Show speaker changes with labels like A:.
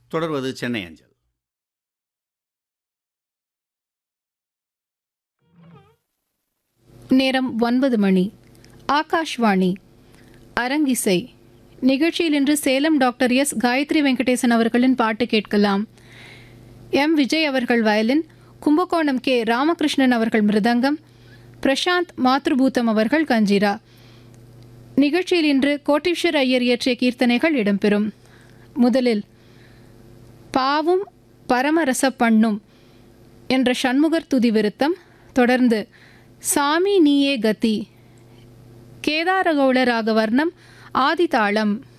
A: தொடர்வது சென்னை அஞ்சல்
B: நேரம் ஒன்பது மணி ஆகாஷ்வாணி அரங்கிசை நிகழ்ச்சியில் இன்று சேலம் டாக்டர் எஸ் காயத்ரி வெங்கடேசன் அவர்களின் பாட்டு கேட்கலாம் எம் விஜய் அவர்கள் வயலின் கும்பகோணம் கே ராமகிருஷ்ணன் அவர்கள் மிருதங்கம் பிரசாந்த் மாத்ருபூதம் அவர்கள் கஞ்சிரா நிகழ்ச்சியில் இன்று கோட்டீஸ்வர் ஐயர் இயற்றிய கீர்த்தனைகள் இடம்பெறும் முதலில் பாவும் பரமரச பண்ணும் என்ற சண்முகர் துதி விருத்தம் தொடர்ந்து சாமி நீயே கதி கேதாரகௌள ராகவர்ணம் ஆதிதாளம்